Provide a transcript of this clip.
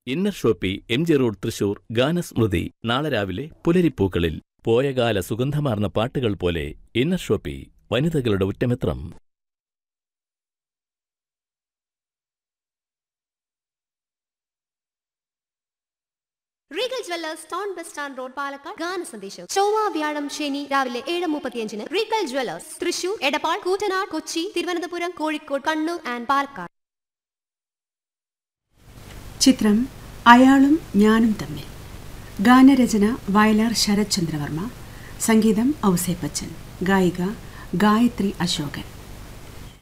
inner Shoppe M G road Thrissur ഗാനസ്മൃതി നാളെ രാവിലെ പുലരിപ്പൂക്കളിൽ പോയകാല സുഗന്ധമാർന്ന പാട്ടുകൾ പോലെ ഇന്നർ ഷോപ്പി വനിതകളുടെ ഉറ്റമിത്രം Regal jewellers town bus stand road Palakkad ഗാന സന്ദേശം ചൊവ്വ വ്യാഴം ശനി രാവിലെ ഏഴ് മുപ്പത്തിയഞ്ചിന് Regal jewellers Thrissur Edappal Koottanad Kochi Thiruvananthapuram Kozhikode Kannur and Palakkad ചിത്രം അയാളും ഞാനും തമ്മിൽ ഗാനരചന വയലാർ ശരത് ചന്ദ്രവർമ്മ സംഗീതം ഔസേപ്പച്ചൻ ഗായിക ഗായത്രി അശോകൻ